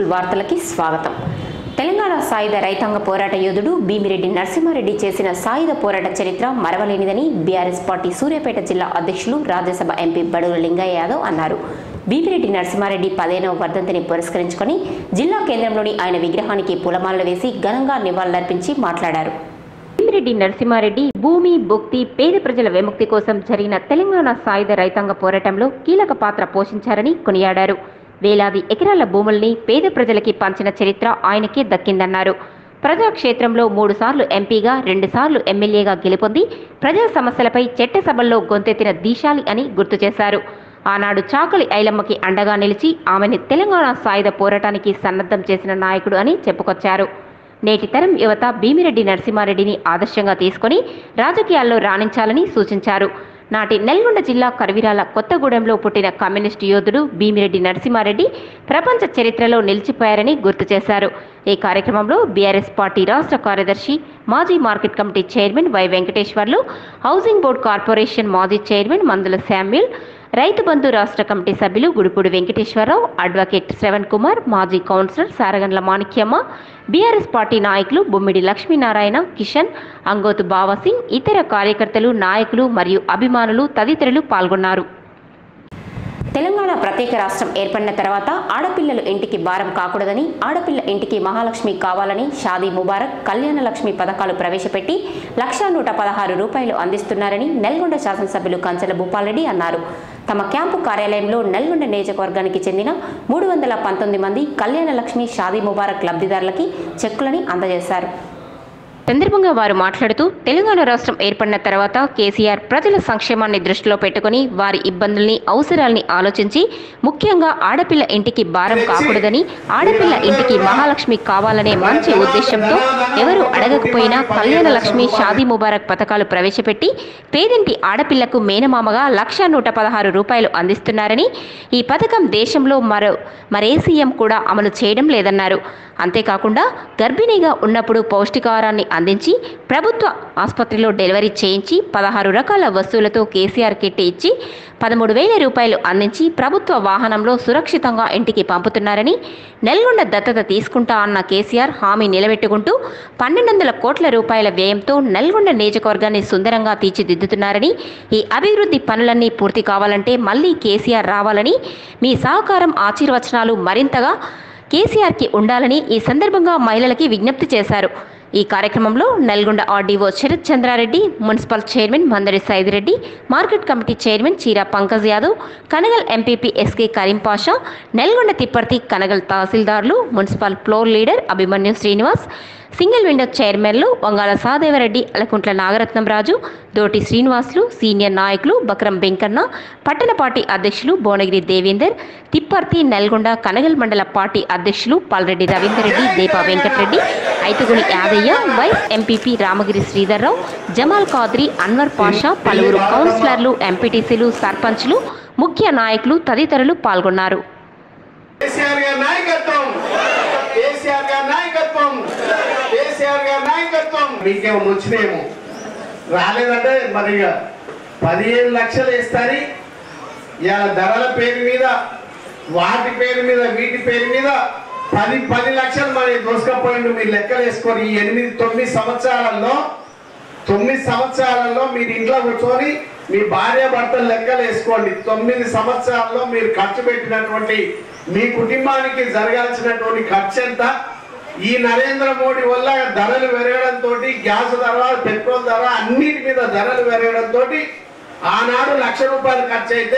Temple వార్తలకి స్వాగతం తెలంగాణ సాయుధ రైతాంగ పోరాట యోధుడు భీమిరెడ్డి నరసింహారెడ్డి చేసిన సాయుధ పోరాట చరిత్ర మరవలేనిదని బీఆర్ఎస్ పార్టీ సూర్యాపేట జిల్లా అధ్యక్షులు రాజ్యసభ ఎంపీ బడుగుల లింగయ్య యాదవ్ అన్నారు భీమిరెడ్డి నరసింహారెడ్డి పదిహేనవ వర్ధంతిని పురస్కరించుకొని జిల్లా కేంద్రంలోని ఆయన విగ్రహానికి పూలమాలలు వేసి ఘనంగా నివాళులర్పించి మాట్లాడారు భీమిరెడ్డి నరసింహారెడ్డి భూమి భుక్తి పేద ప్రజల విముక్తి కోసం జరిగిన తెలంగాణ సాయుధ రైతాంగ పోరాటంలో కీలక పాత్ర పోషించారని కొనియాడారు వేలాది ఎకరాల భూముల్ని పేద ప్రజలకి పంచిన చరిత్ర ఆయనకే దక్కిందన్నారు ప్రజాక్షేత్రంలో మూడుసార్లు ఎంపీగా రెండుసార్లు ఎమ్మెల్యేగా గెలుపొంది ప్రజా సమస్యలపై చట్టసభల్లో గొంతెత్తిన దీశాలి అని గుర్తు చేశారు ఆనాడు చాకలి ఐలమ్మకి అండగా నిలిచి ఆమెని తెలంగాణ సాయుధ పోరాటానికి సన్నద్ధం చేసిన నాయకుడు అని చెప్పుకొచ్చారు నేటి తరం యువత భీమిరెడ్డి నరసింహారెడ్డిని ఆదర్శంగా తీసుకొని రాజకీయాల్లో రాణించాలని సూచించారు నాటి నల్గొండ జిల్లా కర్విరాల కొత్తగూడెంలో పుట్టిన కమ్యూనిస్టు యోధుడు భీమిరెడ్డి నరసింహారెడ్డి ప్రపంచ చరిత్రలో నిలిచిపోయారని గుర్తు చేశారు ఈ కార్యక్రమంలో బీఆర్ఎస్ పార్టీ రాష్ట్ర కార్యదర్శి మాజీ market committee chairman Y Venkateswarlu housing board corporation మాజీ చైర్మన్ మందుల శామ్యుల్ రైతు బంధు రాష్ట్ర కమిటీ సభ్యులు గుడిపూడి వెంకటేశ్వరరావు అడ్వకేట్ శ్రవణ్ కుమార్ మాజీ councillor Saragandla Manikyamma BRS party నాయకులు బొమ్మిడి లక్ష్మీనారాయణ కిషన్ అంగోతు బావాసింగ్ ఇతర కార్యకర్తలు నాయకులు మరియు అభిమానులు తదితరులు పాల్గొన్నారు తెలంగాణ ప్రత్యేక రాష్ట్రం ఏర్పడిన తర్వాత ఆడపిల్లలు ఇంటికి భారం కాకూడదని ఆడపిల్ల ఇంటికి మహాలక్ష్మి కావాలని షాదీ ముబారక్ కళ్యాణ లక్ష్మి పథకాలు ప్రవేశపెట్టి లక్షా నూట పదహారు రూపాయలు అందిస్తున్నారని నల్గొండ శాసనసభ్యులు కంచెల భూపాల్రెడ్డి అన్నారు తమ క్యాంపు కార్యాలయంలో నల్గొండ నియోజకవర్గానికి చెందిన మూడు వందల పంతొమ్మిది మంది కళ్యాణ లక్ష్మి షాదీ ముబారక్ లబ్ధిదారులకి చెక్కులని అందజేశారు సందర్భంగా వారు మాట్లాడుతూ తెలంగాణ రాష్ట్రం ఏర్పడిన తర్వాత కేసీఆర్ ప్రజల సంక్షేమాన్ని దృష్టిలో పెట్టుకుని వారి ఇబ్బందుల్ని అవసరాల్ని ఆలోచించి ముఖ్యంగా ఆడపిల్ల ఇంటికి భారం కాకూడదని ఆడపిల్ల ఇంటికి మహాలక్ష్మి కావాలనే మంచి ఉద్దేశంతో ఎవరు అడగకపోయినా కళ్యాణ లక్ష్మి షాదీ ముబారక్ పథకాలు ప్రవేశపెట్టి పేదింటి ఆడపిల్లకు మేనమామగా లక్ష నూట పదహారు రూపాయలు అందిస్తున్నారని ఈ పథకం దేశంలో మరో మరే సీఎం కూడా అమలు చేయడం లేదన్నారు అంతేకాకుండా గర్భిణీగా ఉన్నప్పుడు పౌష్టికాహారాన్ని అందించి ప్రభుత్వ ఆసుపత్రిలో డెలివరీ చేయించి పదహారు రకాల వస్తువులతో కేసీఆర్ కిట్ ఇచ్చి పదమూడు వేల రూపాయలు అందించి ప్రభుత్వ వాహనంలో సురక్షితంగా ఇంటికి పంపుతున్నారని నల్గొండ దత్తత తీసుకుంటా అన్న కేసీఆర్ హామీ నిలబెట్టుకుంటూ పన్నెండు వందల కోట్ల రూపాయల వ్యయంతో నల్గొండ నియోజకవర్గాన్ని సుందరంగా తీర్చిదిద్దుతున్నారని ఈ అభివృద్ధి పనులన్నీ పూర్తి కావాలంటే మళ్ళీ కేసీఆర్ రావాలని మీ సహకారం ఆశీర్వచనాలు మరింతగా కేసీఆర్కి ఉండాలని ఈ సందర్భంగా మహిళలకి విజ్ఞప్తి చేశారు ఈ కార్యక్రమంలో Nalgonda RDO Sharath Chandra Reddy municipal chairman Mandari Saidi Reddy market committee chairman Cheera Pankaj Yadav Kanagal MPP SK Karim Pasha Nalgonda Tipparthi Kanagal తహసీల్దార్లు municipal floor leader Abhimanyu Srinivas single window చైర్మన్లు వంగాల సాదేవరెడ్డి అలకుంట్ల నాగరత్నం రాజు దోటి శ్రీనివాసులు సీనియర్ నాయకులు బక్రం వెంకన్న పట్టణ పార్టీ అధ్యక్షులు భువనగిరి దేవేందర్ తిప్పర్తి నల్గొండ కనగల్ మండల పార్టీ అధ్యక్షులు పాల్రెడ్డి రవీందర్ రెడ్డి దీపా వెంకటరెడ్డి ఐతుగుని యాదయ్య వైస్ ఎంపీపీ రామగిరి శ్రీధర్రావు జమాల్ ఖాద్రి అన్వర్ పాషా పలువురు కౌన్సిలర్లు ఎంపీటీసీలు సర్పంచ్లు ముఖ్య నాయకులు తదితరులు పాల్గొన్నారు కేసీఆర్ గారి నాయకత్వం కేసీఆర్ గారి నాయకత్వం కేసీఆర్ గారి నాయకత్వం మీకేమో వచ్చినేమో రాలేదంటే మరి ఇక పదిహేను లక్షలు వేస్తారని ఇవాళ ధరల పేరు మీద వాటి పేరు మీద వీటి పేరు మీద పది పది లక్షలు మరి దోసుకపోయిండు మీరు లెక్కలు వేసుకొని ఈ ఎనిమిది తొమ్మిది సంవత్సరాలలో తొమ్మిది సంవత్సరాలలో మీరు ఇంట్లో కూర్చొని మీ భార్య భర్తలు లెక్కలు వేసుకోండి తొమ్మిది సంవత్సరాల్లో మీరు ఖర్చు పెట్టినటువంటి మీ కుటుంబానికి జరగాల్సినటువంటి ఖర్చు ఎంత ఈ నరేంద్ర మోడీ వల్ల ధరలు పెరగడంతో గ్యాస్ ధర పెట్రోల్ ధర అన్నిటి మీద ధరలు పెరగడంతో ఆనాడు లక్ష రూపాయలు ఖర్చు అయితే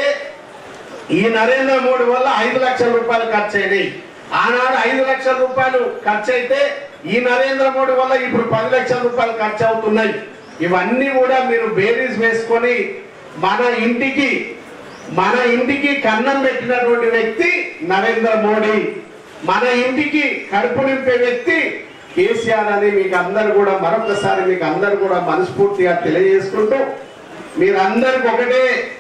ఈ నరేంద్ర మోడీ వల్ల ఐదు లక్షల రూపాయలు ఖర్చు అయినాయి ఆనాడు ఐదు లక్షల రూపాయలు ఖర్చు అయితే ఈ నరేంద్ర మోడీ వల్ల ఇప్పుడు పది లక్షల రూపాయలు ఖర్చు అవుతున్నాయి ఇవన్నీ కూడా మీరు బేరీస్ వేసుకొని మన ఇంటికి మన ఇంటికి కన్నం పెట్టినటువంటి వ్యక్తి నరేంద్ర మోడీ మన ఇంటికి కడుపు నింపే వ్యక్తి కేసీఆర్ అని మీకు అందరు కూడా మరొకసారి మీకు అందరు కూడా మనస్ఫూర్తిగా తెలియజేసుకుంటూ మీరందరికి ఒకటే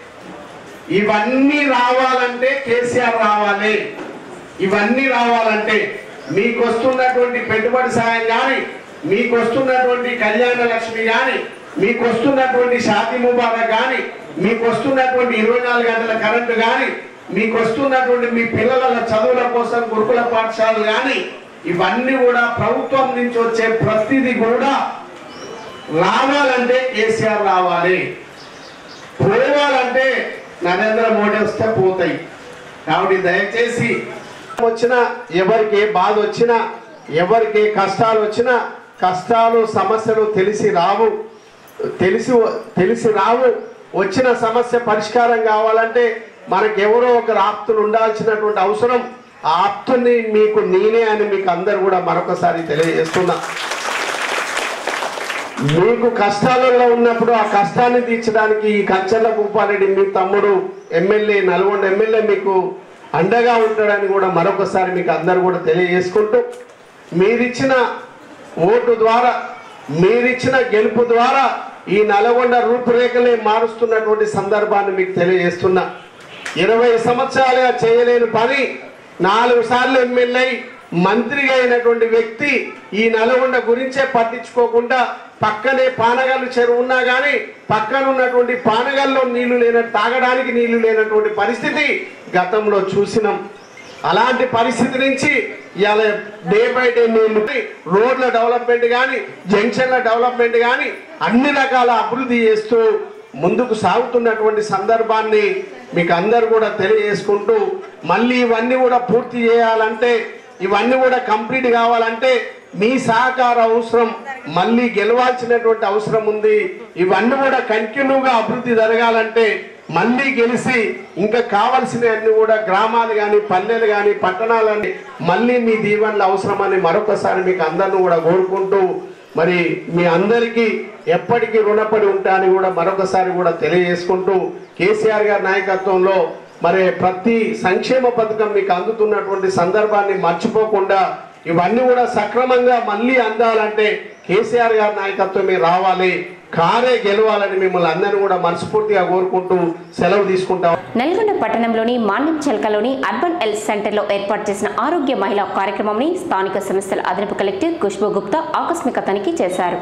ఇవన్నీ రావాలంటే కేసీఆర్ రావాలి ఇవన్నీ రావాలంటే మీకు వస్తున్నటువంటి పెట్టుబడి సాయం కానీ మీకు వస్తున్నటువంటి కళ్యాణ లక్ష్మి కానీ మీకు వస్తున్నటువంటి షాది ముబారక్ కానీ మీకు వస్తున్నటువంటి ఇరవై నాలుగు గంటల కరెంటు కానీ మీకు వస్తున్నటువంటి మీ పిల్లల చదువుల కోసం గురుకుల పాఠశాలలు కానీ ఇవన్నీ కూడా ప్రభుత్వం నుంచి వచ్చే ప్రతిదీ కూడా రావాలంటే కేసీఆర్ రావాలి పోవాలంటే నరేంద్ర మోడీ వస్తే పోతాయి కాబట్టి దయచేసి వచ్చినా ఎవరికి ఏ బాధ వచ్చినా ఎవరికి ఏ కష్టాలు వచ్చినా కష్టాలు సమస్యలు తెలిసి రావు తెలిసి తెలిసి రావు వచ్చిన సమస్య పరిష్కారం కావాలంటే మనకు ఎవరో ఒకరు ఆప్తులు ఉండాల్సినటువంటి అవసరం ఆ ఆప్తుని మీకు నేనే అని మీకు అందరు కూడా మరొకసారి తెలియజేస్తున్నా మీకు కష్టాలలో ఉన్నప్పుడు ఆ కష్టాన్ని తీర్చడానికి ఈ కంచర్ల భూపారెడ్డి మీ తమ్ముడు ఎమ్మెల్యే నల్గొండ ఎమ్మెల్యే మీకు అండగా ఉంటాడని కూడా మరొకసారి మీకు అందరు కూడా తెలియజేసుకుంటూ మీరిచ్చిన ఓటు ద్వారా మీరిచ్చిన గెలుపు ద్వారా ఈ నల్గొండ రూపురేఖలే మారుస్తున్నటువంటి సందర్భాన్ని మీకు తెలియజేస్తున్నా ఇరవై సంవత్సరాలుగా చేయలేని పని నాలుగు సార్లు ఎమ్మెల్యే మంత్రిగా అయినటువంటి వ్యక్తి ఈ నల్గొండ గురించే పట్టించుకోకుండా పక్కనే పానగల్లు చెరువు ఉన్నా కానీ పక్కన ఉన్నటువంటి పానగల్లో నీళ్లు లేన తాగడానికి నీళ్లు లేనటువంటి పరిస్థితి గతంలో చూసినాం అలాంటి పరిస్థితి నుంచి ఇవాళ డే బై డే నీళ్లు రోడ్ల డెవలప్మెంట్ కానీ జంక్షన్ల డెవలప్మెంట్ కానీ అన్ని రకాల అభివృద్ధి చేస్తూ ముందుకు సాగుతున్నటువంటి సందర్భాన్ని మీకు అందరు కూడా తెలియజేసుకుంటూ మళ్ళీ ఇవన్నీ కూడా పూర్తి చేయాలంటే ఇవన్నీ కూడా కంప్లీట్ కావాలంటే మీ సహకార అవసరం మళ్ళీ గెలవాల్సినటువంటి అవసరం ఉంది ఇవన్నీ కూడా కంటిన్యూగా అభివృద్ధి జరగాలంటే మళ్ళీ గెలిచి ఇంకా కావాల్సినవన్నీ కూడా గ్రామాలు కానీ పల్లెలు కానీ పట్టణాలు కానీ మళ్ళీ మీ దీవెనలు అవసరమని మరొకసారి మీకు అందరిని కూడా కోరుకుంటూ మరి మీ అందరికీ ఎప్పటికీ రుణపడి ఉంటానని కూడా మరొకసారి కూడా తెలియజేసుకుంటూ కేసీఆర్ గారి నాయకత్వంలో మరి ప్రతి సంక్షేమ పథకం మీకు అందుతున్నటువంటి సందర్భాన్ని మర్చిపోకుండా ఇవన్నీ కూడా సక్రమంగా మళ్ళీ అందాలంటే కేసీఆర్ గారి నాయకత్వమే రావాలి కారే గెలవాలని మిమ్మల్ని అందరినీ కూడా మనస్ఫూర్తిగా కోరుకుంటూ సెలవు తీసుకుంటాం నల్గొండ పట్టణంలోని మాన్యం చెల్కలోని అర్బన్ హెల్త్ సెంటర్లో ఏర్పాటు చేసిన ఆరోగ్య మహిళా కార్యక్రమంని స్థానిక సంస్థల అదనపు కలెక్టర్ ఖుష్బూ గుప్తా ఆకస్మిక తనిఖీ చేశారు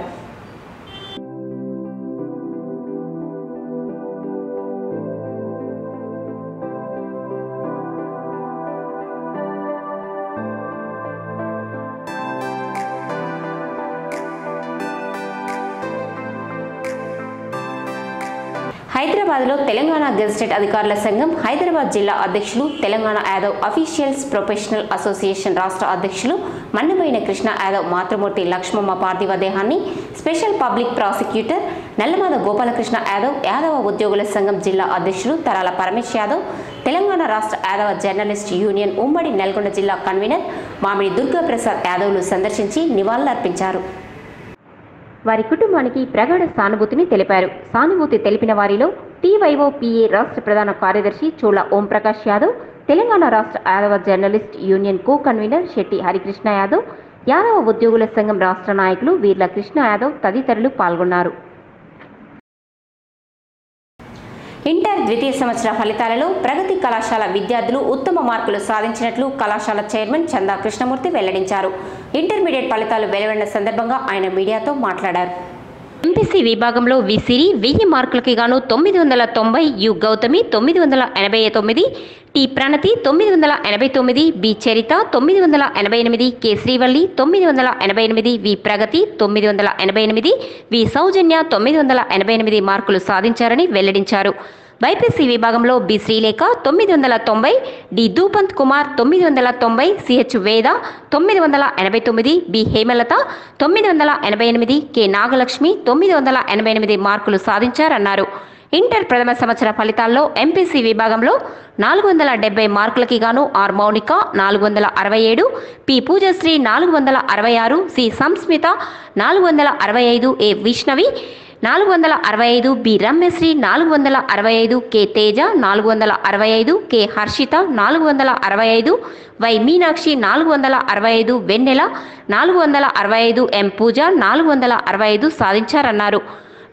హైదరాబాద్లో తెలంగాణ గెజిటెడ్ అధికారుల సంఘం హైదరాబాద్ జిల్లా అధ్యక్షులు Telangana Yadav officials professional association రాష్ట్ర అధ్యక్షులు మన్నబోయిన కృష్ణ యాదవ్ మాతృమూర్తి లక్ష్మమ్మ పార్థివ దేహాన్ని special public prosecutor Nallamada Gopalakrishna Yadav యాదవ ఉద్యోగుల సంఘం జిల్లా అధ్యక్షులు తరాల పరమేశ్ యాదవ్ తెలంగాణ రాష్ట్ర యాదవ జర్నలిస్ట్ యూనియన్ ఉమ్మడి నల్గొండ జిల్లా కన్వీనర్ మామిడి దుర్గాప్రసాద్ యాదవ్లు సందర్శించి నివాళులర్పించారు వారి కుటుంబానికి ప్రగాఢ సానుభూతిని తెలిపారు సానుభూతి తెలిపిన వారిలో టీవైఓపీఏ రాష్ట్ర ప్రధాన కార్యదర్శి చోళ ఓంప్రకాష్ యాదవ్ తెలంగాణ రాష్ట్ర యాదవ journalist union co convener Shetty Harikrishna Yadav యాదవ ఉద్యోగుల సంఘం రాష్ట్ర నాయకులు వీర్ల కృష్ణ యాదవ్ తదితరులు పాల్గొన్నారు ఇంటర్ ద్వితీయ సంవత్సర ఫలితాలలో ప్రగతి కళాశాల విద్యార్థులు ఉత్తమ మార్కులు సాధించినట్లు కళాశాల చైర్మన్ చందా కృష్ణమూర్తి వెల్లడించారు ఇంటర్మీడియట్ ఫలితాలు వెలువడిన సందర్భంగా ఆయన మీడియాతో మాట్లాడారు ఎంపీసీ విభాగంలో విసిరి వెయ్యి మార్కులకి గాను తొమ్మిది వందల తొంభై యు గౌతమి తొమ్మిది వందల ఎనభై తొమ్మిది టి ప్రణతి తొమ్మిది వందల ఎనభై తొమ్మిది బి చరిత తొమ్మిది వందల ఎనభై ఎనిమిది కె శ్రీవల్లి తొమ్మిది వందల ఎనభై ఎనిమిది వి ప్రగతి తొమ్మిది వందల ఎనభై ఎనిమిది వి సౌజన్య తొమ్మిది వందల ఎనభై ఎనిమిది మార్కులు సాధించారని వెల్లడించారు బైపీసీ విభాగంలో బి శ్రీలేఖ తొమ్మిది వందల తొంభై డి దూపంత్ కుమార్ తొమ్మిది వందల తొంభై సిహెచ్ వేద తొమ్మిది వందల ఎనభై తొమ్మిది బి హేమలత తొమ్మిది వందల ఎనభై ఎనిమిది కె నాగలక్ష్మి తొమ్మిది వందల ఎనభై ఎనిమిది మార్కులు సాధించారన్నారు ఇంటర్ ప్రథమ సంవత్సర ఫలితాల్లో ఎంపీసీ విభాగంలో నాలుగు వందల డెబ్బై మార్కులకి గాను ఆర్ మౌనిక నాలుగు వందల అరవై ఏడు పి పూజశ్రీ నాలుగు వందల అరవై ఆరు సి సంస్మిత నాలుగు వందల అరవై ఐదు ఏ విష్ణవి నాలుగు వందల అరవై ఐదు బి రమ్యశ్రీ నాలుగు వందల అరవై ఐదు కె తేజ నాలుగు వందల అరవై ఐదు కె హర్షిత నాలుగు వందల అరవై ఐదు వై మీనాక్షి నాలుగు వందల అరవై ఐదు వెన్నెల నాలుగు వందల అరవై ఐదు ఎం పూజ నాలుగు వందల అరవై ఐదు సాధించారన్నారు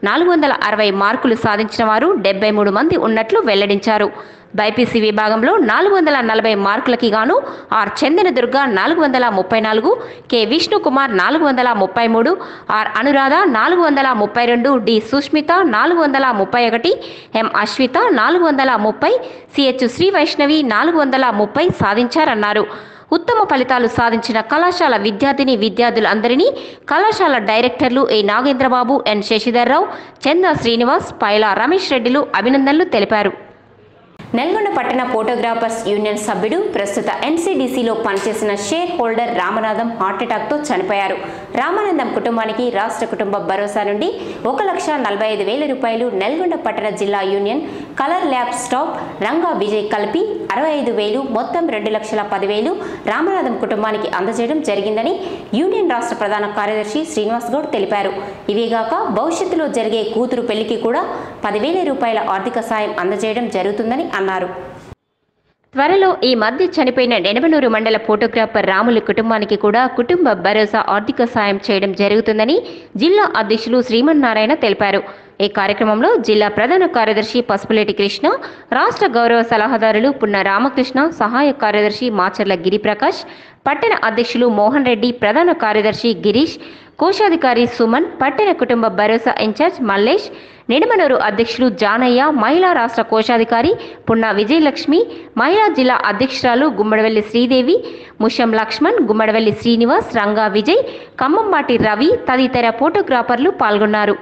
నాలుగు వందల అరవై మార్కులు సాధించిన వారు డెబ్బై మూడు మంది ఉన్నట్లు వెల్లడించారు బైపీసీ విభాగంలో నాలుగు వందల నలభై మార్కులకి గాను ఆర్ చందన దుర్గ నాలుగు వందల ముప్పై నాలుగు కె విష్ణుకుమార్ నాలుగు వందల ముప్పై మూడు ఆర్ అనురాధ నాలుగు వందల ముప్పై రెండు డి సుష్మిత నాలుగు వందల ముప్పై ఒకటి ఎం అశ్విత నాలుగు వందల ముప్పై సిహెచ్ శ్రీ వైష్ణవి నాలుగు వందల ముప్పై సాధించారన్నారు ఉత్తమ ఫలితాలు సాధించిన కళాశాల విద్యార్థిని విద్యార్థులందరినీ కళాశాల డైరెక్టర్లు ఏ నాగేంద్రబాబు ఎన్ శశిధర్రావు చంద్ర శ్రీనివాస్ పైల రమేష్ రెడ్డిలు అభినందనలు తెలిపారు నల్గొండ పట్టణ ఫోటోగ్రాఫర్స్ యూనియన్ సభ్యుడు ప్రస్తుత ఎన్సీడీసీలో పనిచేసిన షేర్ హోల్డర్ రామనాథం హార్ట్అటాక్తో చనిపోయారు రామానందం కుటుంబానికి రాష్ట్ర కుటుంబ భరోసా నుండి ఒక లక్ష నలభై ఐదు వేల రూపాయలు నల్గొండ పట్టణ జిల్లా union colour lab staff Ranga Vijay కలిపి అరవై ఐదు వేలు మొత్తం రెండు లక్షల పదివేలు రామనాథం కుటుంబానికి అందజేయడం జరిగిందని యూనియన్ రాష్ట్ర ప్రధాన కార్యదర్శి శ్రీనివాస్ గౌడ్ తెలిపారు ఇవేగాక భవిష్యత్తులో జరిగే కూతురు పెళ్లికి కూడా పదివేల రూపాయల ఆర్థిక సాయం అందజేయడం జరుగుతుందని అన్నారు త్వరలో ఈ మధ్య చనిపోయిన నెడమనూరు మండల ఫోటోగ్రాఫర్ రాములు కుటుంబానికి కూడా కుటుంబ భరోసా ఆర్థిక సాయం చేయడం జరుగుతుందని జిల్లా అధ్యక్షులు శ్రీమన్నారాయణ తెలిపారు ఈ కార్యక్రమంలో జిల్లా ప్రధాన కార్యదర్శి పసుపులేటి కృష్ణ రాష్ట్ర గౌరవ సలహాదారులు పున్న రామకృష్ణ సహాయ కార్యదర్శి మాచర్ల గిరిప్రకాష్ పట్టణ అధ్యక్షులు మోహన్ రెడ్డి ప్రధాన కార్యదర్శి గిరీష్ కోశాధికారి సుమన్ పట్టణ కుటుంబ భరోసా ఇన్ఛార్జ్ మల్లేష్ నిడమనూరు అధ్యక్షులు జానయ్య మహిళా రాష్ట్ర కోశాధికారి పున్న విజయలక్ష్మి మహిళా జిల్లా అధ్యక్షురాలు గుమ్మడివెల్లి శ్రీదేవి ముషం లక్ష్మణ్ గుమ్మడివెల్లి శ్రీనివాస్ రంగా విజయ్ ఖమ్మంపాటి రవి తదితర ఫోటోగ్రాఫర్లు పాల్గొన్నారు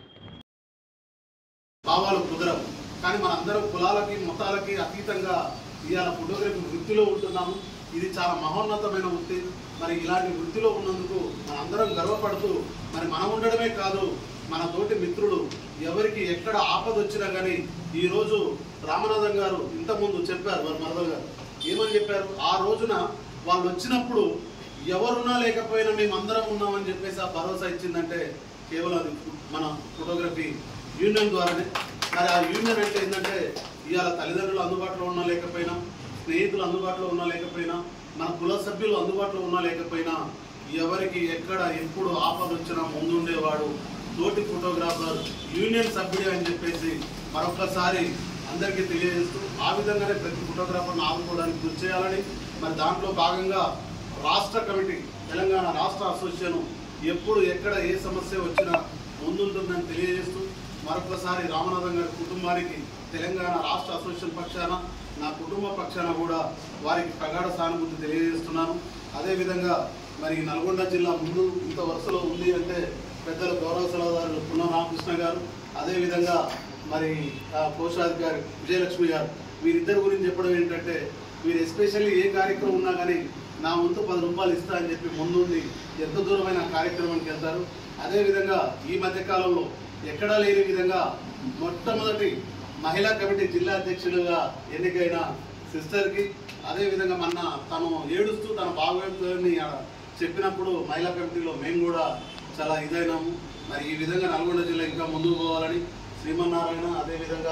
భావాలు కుదరవు కానీ మనందరం కులాలకి మతాలకి అతీతంగా ఇవాళ ఫోటోగ్రఫీ వృత్తిలో ఉంటున్నాము ఇది చాలా మహోన్నతమైన వృత్తి మరి ఇలాంటి వృత్తిలో ఉన్నందుకు మనందరం గర్వపడుతూ మరి మనం ఉండడమే కాదు మన తోటి మిత్రుడు ఎవరికి ఎక్కడ ఆపద వచ్చినా కానీ ఈరోజు రామనాథం గారు ఇంతకుముందు చెప్పారు వారి మరదలు గారు ఏమని చెప్పారు ఆ రోజున వాళ్ళు వచ్చినప్పుడు ఎవరున్నా లేకపోయినా మేము అందరం ఉన్నామని చెప్పేసి ఆ భరోసా ఇచ్చిందంటే కేవలం అది మన ఫోటోగ్రఫీ యూనియన్ ద్వారానే మరి ఆ యూనియన్ అంటే ఏంటంటే ఇవాళ తల్లిదండ్రులు అందుబాటులో ఉన్నా లేకపోయినా స్నేహితులు అందుబాటులో ఉన్నా లేకపోయినా మన కుల సభ్యులు అందుబాటులో ఉన్నా లేకపోయినా ఎవరికి ఎక్కడ ఎప్పుడు ఆపద వచ్చినా ముందుండేవాడు తోటి ఫోటోగ్రాఫర్ యూనియన్ సభ్యుడే అని చెప్పేసి మరొకసారి అందరికీ తెలియజేస్తూ ఆ విధంగానే ప్రతి ఫోటోగ్రాఫర్ని ఆదుకోవడానికి కృషి చేయాలని మరి దాంట్లో భాగంగా రాష్ట్ర కమిటీ తెలంగాణ రాష్ట్ర అసోసియేషన్ ఎప్పుడు ఎక్కడ ఏ సమస్య వచ్చినా ముందుంటుందని తెలియజేస్తూ మరొకసారి రామనాథం గారి కుటుంబానికి తెలంగాణ రాష్ట్ర అసోసియేషన్ పక్షాన నా కుటుంబ పక్షాన కూడా వారికి ప్రగాఢ సానుభూతి తెలియజేస్తున్నాను అదేవిధంగా మరి నల్గొండ జిల్లా ముందు ఇంత వరుసలో ఉంది అంటే పెద్దలు గౌరవ సలహాదారులు పున్న రామకృష్ణ గారు అదేవిధంగా మరి ఆ కోశాధికారి విజయలక్ష్మి గారు వీరిద్దరి గురించి చెప్పడం ఏంటంటే వీరు ఎస్పెషల్లీ ఏ కార్యక్రమం ఉన్నా కానీ నా వంతు పది రూపాయలు ఇస్తా అని చెప్పి ముందుండి ఎంత దూరమైన కార్యక్రమానికి వెళ్తారు అదేవిధంగా ఈ మధ్య కాలంలో ఎక్కడా లేని విధంగా మొట్టమొదటి మహిళా కమిటీ జిల్లా అధ్యక్షులుగా ఎన్నికైన సిస్టర్కి అదేవిధంగా మొన్న తను ఏడుస్తూ తన భాగవతాన్ని చెప్పినప్పుడు మహిళా కమిటీలో మేము కూడా చాలా ఇదైనాము మరి ఈ విధంగా నల్గొండ జిల్లా ఇంకా ముందుకు పోవాలని శ్రీమన్నారాయణ అదేవిధంగా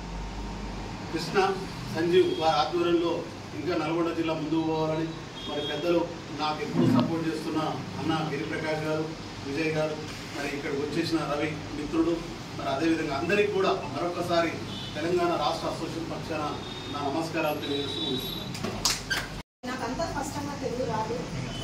కృష్ణ సంజీవ్ వారి ఆధ్వర్యంలో ఇంకా నల్గొండ జిల్లా ముందుకు పోవాలని మరి పెద్దలు నాకు ఎప్పుడు సపోర్ట్ చేస్తున్న అన్న గిరిప్రకాష్ గారు విజయ్ గారు మరి ఇక్కడికి వచ్చేసిన రవి మిత్రుడు మరి అదేవిధంగా అందరికీ కూడా మరొకసారి తెలంగాణ రాష్ట్ర అసోసియేషన్ పక్షాన నా నమస్కారాలు తెలియజేస్తూ ముగిస్తున్నాను. నాకంతా స్పష్టంగా తెలుగు రాదు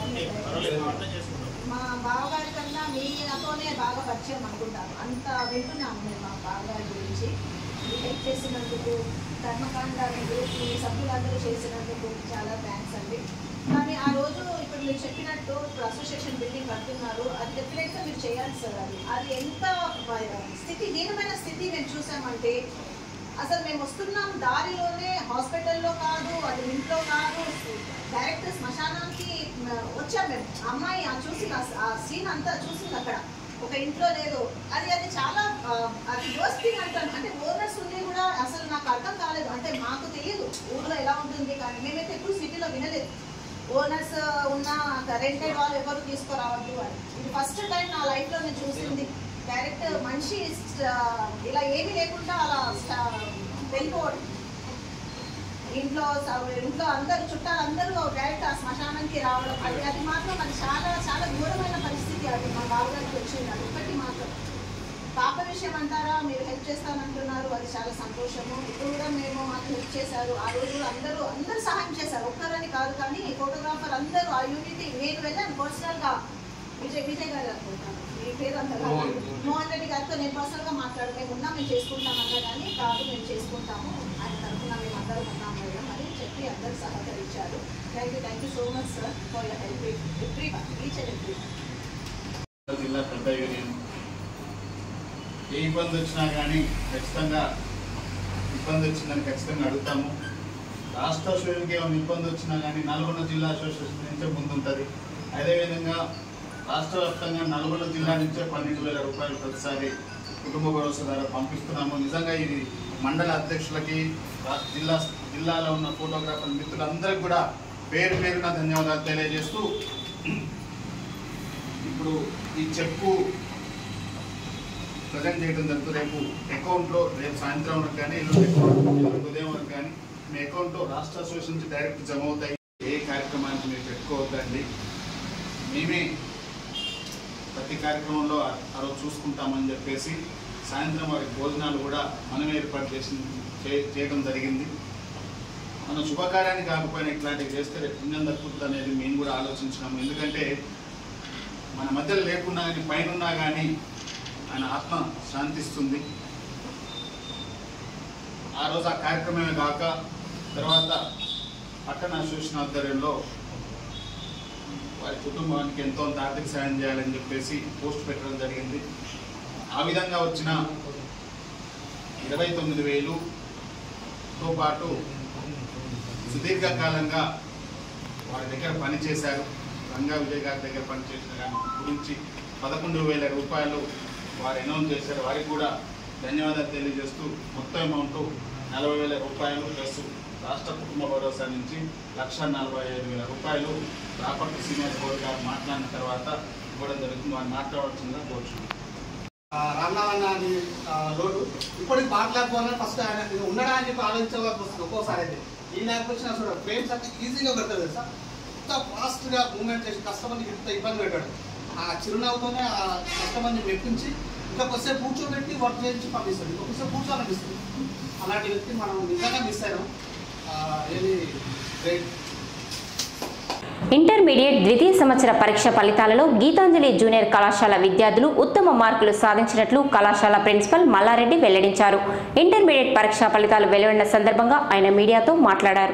మా బావగారి కన్నా మీ నాతోనే బాగా పరిచయం అనుకుంటాను అంత వింటున్నాను నేను మా బావగారి గురించి మీరు హెల్ప్ చేసినందుకు కర్మకాండ గ్రూప్ సభ్యులందరూ చేసినందుకు చాలా థ్యాంక్స్ అండి కానీ ఆ రోజు ఇప్పుడు మీరు చెప్పినట్టు ఇప్పుడు అసోసియేషన్ బిల్డింగ్ కడుతున్నారు అది డెఫినెట్గా మీరు చేయాలి సార్ అది అది ఎంత స్థితి దీనమైన స్థితి మేము చూసామంటే అసలు మేము వస్తున్నాం దారిలోనే హాస్పిటల్లో కాదు అది ఇంట్లో కాదు డైరెక్ట్ శ్మశానానికి మ, వచ్చాం మేము అమ్మాయి ఆ చూసి ఆ సీన్ అంతా చూసింది అక్కడ ఒక ఇంట్లో లేదు అది అది చాలా ఆ, అది వర్స్ట్ థింగ్ అంటాను అంటే ఓనర్స్ ఉండి కూడా అసలు నాకు అర్థం కాలేదు అంటే మాకు తెలియదు ఊర్లో ఎలా ఉంటుంది కానీ మేమైతే ఎప్పుడు సిటీలో వినలేదు ఓనర్స్ ఉన్న రెంటెడ్ వాళ్ళు ఎవరు తీసుకురావద్దు అని ఇది ఫస్ట్ టైం నా లైఫ్లో నేను చూసింది డైరెక్ట్ మనిషి ఆ, ఇలా ఏమీ లేకుండా అలా స్టా- వెళ్ళిపోవడం ఇంట్లో స- ఇంట్లో అందరు చుట్టాలు అందరూ డైరెక్ట్ ఆ శ్మశానానికి రావడం అది అది మాత్రం అది చాలా చాలా ఘోరమైన పరిస్థితి అది మా బావగారికి వచ్చింది అది ఒకటి మాత్రం పాప విషయం అంటారా మీరు హెల్ప్ చేస్తానంటున్నారు అది చాలా సంతోషము ఇప్పుడు కూడా మేము మాకు హెల్ప్ చేశారు ఆ రోజు కూడా అందరూ అందరూ సహాయం చేశారు ఒక్కరని కాదు కానీ ఫోటోగ్రాఫర్ అందరూ ఆ యూనిటీ నేను వెళ్ళాను పర్సనల్గా విజయ్ విజయ్ గారు అనుకుంటాను మీ పేరు అంత కాదు. మోహన్. మోహన్ రెడ్డి గారితో నేను పర్సనల్గా మాట్లాడు మేము ఉన్నాం మేము చేసుకుంటామన్నా కానీ కాదు మేము చేసుకుంటాము ఆయన తరఫున మేము అందరం ఉన్నాం మేడం అని చెప్పి అందరూ సహకరించారు thank you thank you so much sir for your help every one each and every one జిల్లా పెద్ద యూనియన్ ఏ ఇబ్బంది వచ్చినా కానీ ఖచ్చితంగా ఇబ్బంది వచ్చిందని ఖచ్చితంగా అడుగుతాము రాష్ట్ర అసోసియేషన్కి ఏమైనా ఇబ్బంది వచ్చినా కానీ నల్గొండ జిల్లా అసోసియేషన్ నుంచే ముందుంటుంది అదేవిధంగా రాష్ట్ర వ్యాప్తంగా నల్గొండ జిల్లా నుంచే పన్నెండు వేల రూపాయలు ప్రతిసారి కుటుంబ భరోసా ద్వారా పంపిస్తున్నాము నిజంగా ఇది మండల అధ్యక్షులకి రాష్ట్ర జిల్లా జిల్లాలో ఉన్న ఫోటోగ్రాఫర్ మిత్రులందరికీ కూడా పేరు పేరున ధన్యవాదాలు తెలియజేస్తూ ఇప్పుడు ఈ చెక్కు ప్రజెంట్ చేయడం జరుగుతుంది రేపు అకౌంట్లో రేపు సాయంత్రం వరకు కానీ ఎల్లుండి ఎల్లుండి ఉదయం వరకు కానీ మీ అకౌంట్లో రాష్ట్ర అసోసియేషన్ నుంచి డైరెక్ట్ జమ అవుతాయి ఏ కార్యక్రమానికి మీరు పెట్టుకోవద్దండి మేమే ప్రతి కార్యక్రమంలో ఆ ఆ రోజు చూసుకుంటామని చెప్పేసి సాయంత్రం వారికి భోజనాలు కూడా మనమే ఏర్పాటు చేసి చే- చేయడం జరిగింది మన శుభకార్యాన్ని కాకపోయినా ఇట్లాంటివి చేస్తే రేపు పుణ్యం దక్కుతుంది అనేది మేము కూడా ఆలోచించినాము ఎందుకంటే మన మధ్యలో లేకున్నా కానీ పైన ఉన్నా కానీ ఆయన ఆత్మ శాంతిస్తుంది ఆ రోజు ఆ కార్యక్రమమే కాక తర్వాత పట్టణ అసోసియేషన్ ఆధ్వర్యంలో వారి కుటుంబానికి ఎంతో కొంత ఆర్థిక సాయం చేయాలని చెప్పేసి పోస్ట్ పెట్టడం జరిగింది ఆ విధంగా వచ్చిన ఇరవై తొమ్మిది వేలుతో పాటు సుదీర్ఘకాలంగా వారి దగ్గర పనిచేశారు రంగా విజయ్ గారి దగ్గర పనిచేసిన దాని గురించి పదకొండు వేల రూపాయలు వారు అనౌన్స్ చేశారు వారికి కూడా ధన్యవాదాలు తెలియజేస్తూ మొత్తం అమౌంట్ నలభై వేల రూపాయలు ప్లస్ రాష్ట్ర కుటుంబ భరోసా నుంచి లక్ష నలభై ఐదు వేల రూపాయలు రాపర్తి సీనియర్ బోర్డు గారు మాట్లాడిన తర్వాత ఇవ్వడం జరుగుతుంది వారు మాట్లాడవలసిందిగా కోరుచున్నాను రామనాథన్ అని ఆ, రోడ్డు ఇప్పటికి మాట్లాడుకోవాలని ఫస్ట్ ఆయన ఇది ఉండడా అని చెప్పి ఆలోచించవలసి వస్తుంది ఒక్కోసారి అయితే ఈ లేకపోతే అసలు ఫ్రేమ్స్ అంటే ఈజీగా పెడతాడు తెలుసా ఎంత ఫాస్ట్గా మూవ్మెంట్ చేసి కస్టమర్కి ఇంత ఇబ్బంది పెట్టాడు ఆ చిరునవ్వుతోనే ఆ కస్టమర్ని మెప్పించి ఇంకా కొద్దిసేపు కూర్చోబెట్టి వర్క్ చేయించి పంపిస్తాడు ఇంకొకసేపు కూర్చోాలనిపిస్తుంది అలాంటి వ్యక్తి మనం నిజంగా మిస్ అయ్యాం ఏది గ్రేట్ ఇంటర్మీడియట్ ద్వితీయ సంవత్సర పరీక్ష ఫలితాలలో గీతాంజలి జూనియర్ కళాశాల విద్యార్థులు ఉత్తమ మార్కులు సాధించినట్లు కళాశాల ప్రిన్సిపల్ మల్లారెడ్డి వెల్లడించారు ఇంటర్మీడియట్ పరీక్ష ఫలితాలు వెలువడిన సందర్భంగా ఆయన మీడియాతో మాట్లాడారు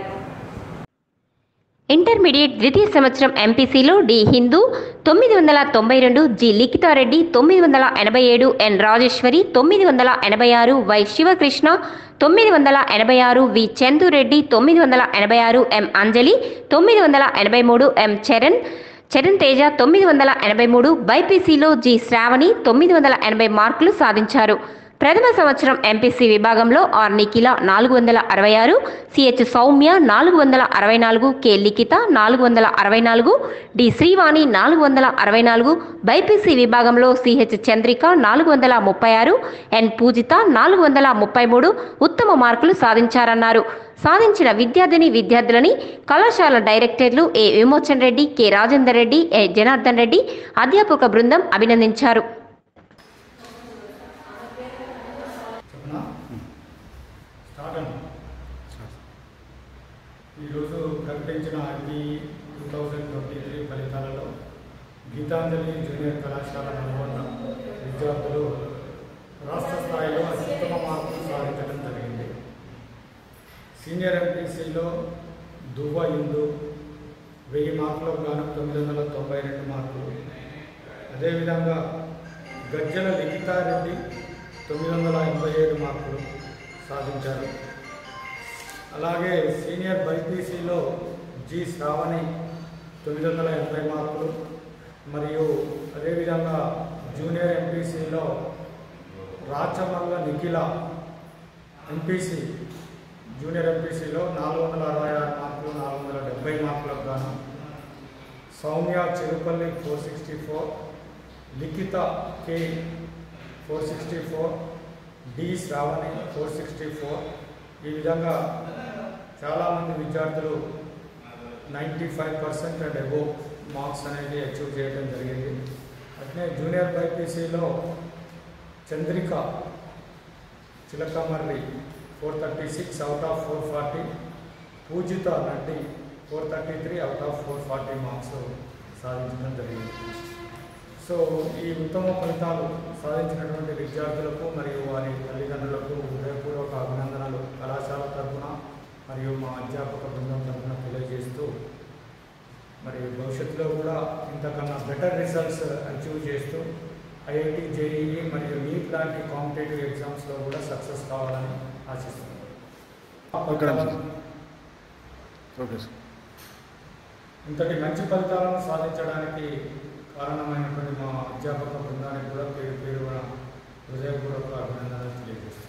ఇంటర్మీడియట్ ద్వితీయ సంవత్సరం ఎంపీసీలో డి హిందూ తొమ్మిది వందల తొంభై రెండు జి లిఖితారెడ్డి తొమ్మిది వందల ఎనభై ఏడు ఎన్ రాజేశ్వరి తొమ్మిది వందల ఎనభై ఆరు వై శివకృష్ణ తొమ్మిది వందల ఎనభై ఆరు వి చందురెడ్డి తొమ్మిది వందల ఎనభై ఆరు ఎం అంజలి తొమ్మిది వందల ఎనభై మూడు ఎం చరణ్ చరణ్ తేజ తొమ్మిది వందల ఎనభై మూడు బైపీసీలో జి శ్రావణి తొమ్మిది వందల ఎనభై మార్కులు సాధించారు ప్రథమ సంవత్సరం ఎంపీసీ విభాగంలో ఆర్ నిఖిల నాలుగు వందల అరవై ఆరు సిహెచ్ సౌమ్య నాలుగు వందల అరవై నాలుగు కె లిఖిత నాలుగు వందల అరవై నాలుగు డి శ్రీవాణి నాలుగు వందల అరవై నాలుగు బైపీసీ విభాగంలో సిహెచ్ చంద్రిక నాలుగు వందల ముప్పై ఆరు ఎన్ పూజిత నాలుగు వందల ముప్పై మూడు ఉత్తమ మార్కులు సాధించారన్నారు సాధించిన విద్యార్థిని విద్యార్థులని కళాశాల డైరెక్టర్లు A Vimochan Reddy K Rajender Reddy A Janardhan Reddy అధ్యాపక బృందం అభినందించారు చెప్పనా స్టార్ట్ అండి ఈరోజు ప్రకటించిన IT two thousand twenty three ఫలితాలలో గీతాంజలి జూనియర్ కళాశాల నల్గొండ విద్యార్థులు రాష్ట్ర స్థాయిలో అత్యుత్తమ మార్కులు సాధించడం జరిగింది సీనియర్ ఎంపీసీలో దువ్వ ఇందు వెయ్యి మార్కులకు గాను తొమ్మిది వందల తొంభై రెండు మార్కులు అదేవిధంగా గజ్జల లిఖితారెడ్డి తొమ్మిది వందల ఎనభై ఏడు మార్కులు సాధించారు అలాగే సీనియర్ బైపీసీలో జి శ్రావణి తొమ్మిది వందల ఎనభై మార్కులు మరియు అదేవిధంగా జూనియర్ ఎంపీసీలో రాచమల్ల నిఖిల ఎంపీసీ జూనియర్ ఎంపీసీలో నాలుగు వందల అరవై ఆరు మార్కులు నాలుగు వందల డెబ్బై మార్కులకు గాను Soumya Cherupalli four sixty four Likhitha K four sixty four D Sravani four sixty four ఈ విధంగా చాలామంది విద్యార్థులు ninety five percent and above marks అనేది అచీవ్ చేయడం జరిగింది అట్లే జూనియర్ బైపీసీలో Chandrika Chilakamarri four thirty six out of four forty Poojitha Naddi four thirty three out of four forty marks సాధించడం జరిగింది సో ఈ ఉత్తమ ఫలితాలు సాధించినటువంటి విద్యార్థులకు మరియు వారి తల్లిదండ్రులకు హృదయపూర్వక అభినందనలు కళాశాల తరఫున మరియు మా అధ్యాపక బృందం తరఫున తెలియజేస్తూ మరి భవిష్యత్తులో కూడా ఇంతకన్నా బెటర్ రిజల్ట్స్ అచీవ్ చేస్తూ ఐఐటి జేఈఈ మరియు నీట్ లాంటి కాంపిటేటివ్ ఎగ్జామ్స్లో కూడా సక్సెస్ కావాలని ఆశిస్తున్నాను ఓకే సార్ ఇంతటి మంచి ఫలితాలను సాధించడానికి కారణమైనటువంటి మా అధ్యాపక బృందానికి కూడా పేరు పేరున హృదయపూర్వక అభినందనలు తెలియజేస్తున్నాను